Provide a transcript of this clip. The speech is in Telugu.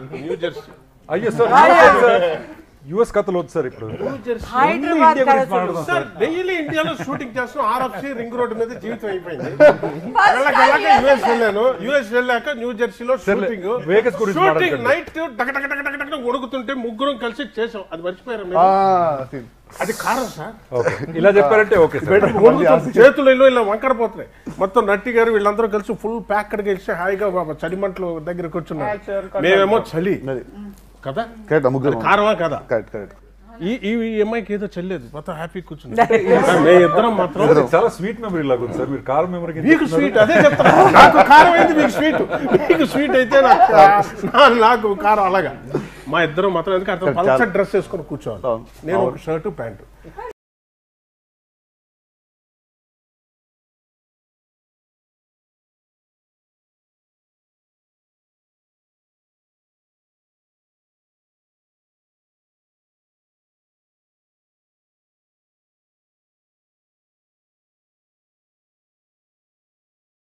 న్యూ జెర్సీ అయ్యో సార్ యుఎస్ కథలు వద్దు సార్ ఇప్పుడు హైదరాబాద్ ఇండియా గురించి కథ మాట్లాడదాం సార్ డైలీ ఇండియాలో షూటింగ్ చేస్తాం ఆర్ఎఫ్సి రింగ్ రోడ్ మీద జీవితం అయిపోయింది వెళ్ళక వెళ్ళక యుఎస్ వెళ్ళాను యుఎస్ వెళ్ళాక న్యూ జెర్సీలో సర్లే, షూటింగ్ Vegas గురించి షూటింగ్ మాట్లాడకండి. నైట్ టక టక టక టక టక ఉడుకుతుంటే ముగ్గురం కలిసి చేసాం అది మర్చిపోయారు మీరు? ఆ, scene. అది కారం సార్ ఓకే ఇలా చెప్పారంటే ఓకే సార్ ఉడుకుతుంది. చేతులు ఇలా ఇలా వంకర పోతున్నాయి మొత్తం నట్టి గారు వీళ్ళందరూ కలిసి ఫుల్ ప్యాక్డ్ గెలిచి హాయిగా బాబా చలిమంటలు దగ్గర కూర్చున్నారు మేమేమో చలి అది కదా కరెక్ట్ అది ముగ్గురు కారమా కదా కరెక్ట్ కరెక్ట్ ఈ ఈ ఈ అమ్మాయికి ఏదో చెల్లేదు మొత్తం హ్యాపీ కూర్చున్నారు మేము ఇద్దరం మాత్రం చాలా స్వీట్ మెమరీ లాగా ఉంది సార్ మీరు కార్ మెమరీ మీకు స్వీట్ అదే చెప్తాను నాకు కారం అయింది మీకు స్వీట్ మీకు స్వీట్ అయితే నాకు నా- నాకు కారం అలాగా మా ఇద్దరం మాత్రం ఎందుకంటే అతను పల్సర్ డ్రెస్ వేసుకొని కూర్చోవాలి అవును. నేను ఒక షర్ట్ ప్యాంటు